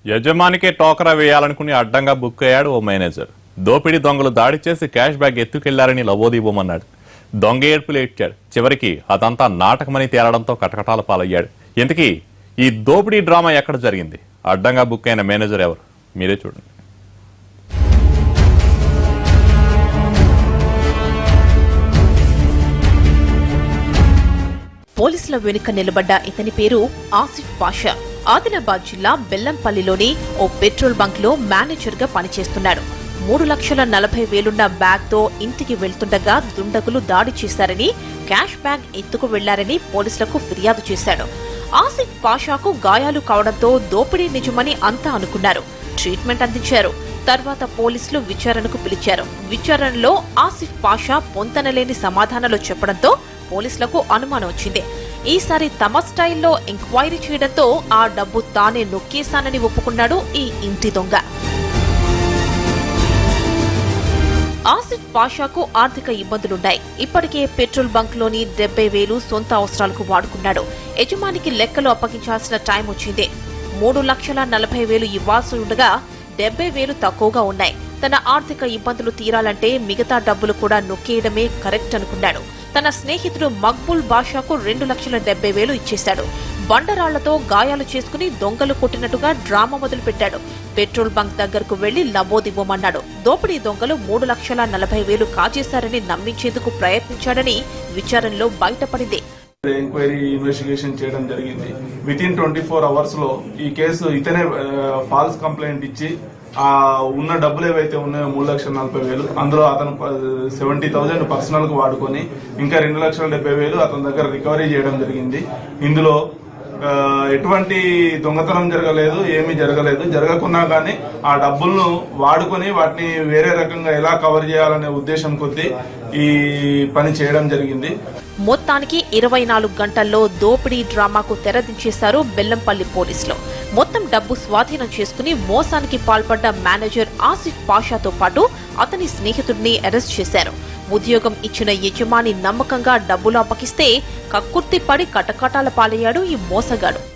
యజమానికే టోకరా వేయాలనుకుని అడ్డంగా బుక్ అయ్యాడు ఓ మేనేజర్ దోపిడీ దొంగలు దాడి చేసి క్యాష్ బ్యాగ్ ఎత్తుకెళ్లారని లవోదీపమన్నాడు దొంగ ఏడ్పులు ఏడ్చాడు చివరికి అదంతా నాటకమని తేలడంతో కటకటాల పాలయ్యాడు ఇంతకీ ఈ దోపిడీ డ్రామా ఎక్కడ జరిగింది అడ్డంగా బుక్ అయిన మేనేజర్ ఎవరు మీరే చూడండి పోలీసుల వెనుక నిలబడ్డ ఇతని పేరు ఆసిఫ్ పాషా ఆదిలాబాద్ జిల్లా బెల్లంపల్లిలోని ఓ పెట్రోల్ బంక్ లో మేనేజర్ గా పనిచేస్తున్నాడు మూడు లక్షల నలభై వేలున్న బ్యాగ్ తో ఇంటికి వెళ్తుండగా దుండగులు దాడి చేశారని క్యాష్ బ్యాగ్ ఎత్తుకు వెళ్లారని పోలీసులకు ఫిర్యాదు చేశాడు ఆసిఫ్ పాషాకు గాయాలు కావడంతో దోపిడీ నిజమని అంతా అనుకున్నారు ట్రీట్మెంట్ అందించారు తర్వాత పోలీసులు విచారణకు పిలిచారు విచారణలో ఆసిఫ్ పాషా పొంతనలేని సమాధానాలు చెప్పడంతో పోలీసులకు అనుమానం వచ్చింది ఈసారి తమ స్టైల్లో ఎంక్వైరీ చేయడంతో ఆ డబ్బు తానే నొక్కేశానని ఒప్పుకున్నాడు ఈ ఇంటి దొంగ ఆసిఫ్ పాషాకు ఆర్థిక ఇబ్బందులున్నాయి ఇప్పటికే పెట్రోల్ బంక్ లోని డెబ్బై వేలు సొంత అవసరాలకు వాడుకున్నాడు యజమానికి లెక్కలు అప్పగించాల్సిన టైం వచ్చింది మూడు లక్షల నలభై వేలు ఇవ్వాల్సి ఉండగా డెబ్బై వేలు తక్కువగా ఉన్నాయి తన ఆర్థిక ఇబ్బందులు తీరాలంటే మిగతా డబ్బులు కూడా నొక్కేయడమే కరెక్ట్ అనుకున్నాడు తన స్నేహితుడు మక్బుల్ బాషాకు రెండు లక్షల డెబ్బై వేలు ఇచ్చేశాడు బండరాళ్లతో గాయాలు చేసుకుని దొంగలు కొట్టినట్టుగా డ్రామా మొదలుపెట్టాడు పెట్రోల్ బంక్ దగ్గరకు వెళ్లి లబోదివ్వమన్నాడు దోపిడీ దొంగలు మూడు లక్షల నలభై వేలు కాజేశారని నమ్మించేందుకు ప్రయత్నించాడని విచారణలో బయటపడింది ఎంక్వైరీ ఇన్వెస్టిగేషన్ చేయడం జరిగింది within twenty four hours లో ఈ కేసు ఇతనే ఫాల్స్ కంప్లైంట్ ఇచ్చి ఆ ఉన్న డబ్బులు ఏవైతే ఉన్నాయో మూడు లక్షల నలభై వేలు అందులో అతను సెవెంటీ థౌసండ్ పర్సనల్ కు వాడుకొని ఇంకా రెండు లక్షల డెబ్బై వేలు అతని దగ్గర రికవరీ చేయడం జరిగింది ఇందులో ఆ, ఎటువంటి దొంగతనం జరగలేదు ఏమీ జరగలేదు జరగకున్నా కానీ ఆ డబ్బులను వాడుకొని వాటిని వేరే రకంగా ఎలా కవర్ చేయాలనే ఉద్దేశం కొద్దీ ఈ పని చేయడం జరిగింది మొత్తానికి ఇరవై నాలుగు గంటల్లో దోపిడీ డ్రామాకు తెరదించేశారు బెల్లంపల్లి పోలీసులు మొత్తం డబ్బు స్వాధీనం చేసుకుని మోసానికి పాల్పడ్డ మేనేజర్ ఆసిఫ్ పాషాతో పాటు అతని స్నేహితుడిని అరెస్ట్ చేశారు ఉద్యోగం ఇచ్చిన యజమాని నమ్మకంగా డబ్బులు అప్పగిస్తే కక్కుర్తి పడి కటకటాల పాలయ్యాడు ఈ మోసగాడు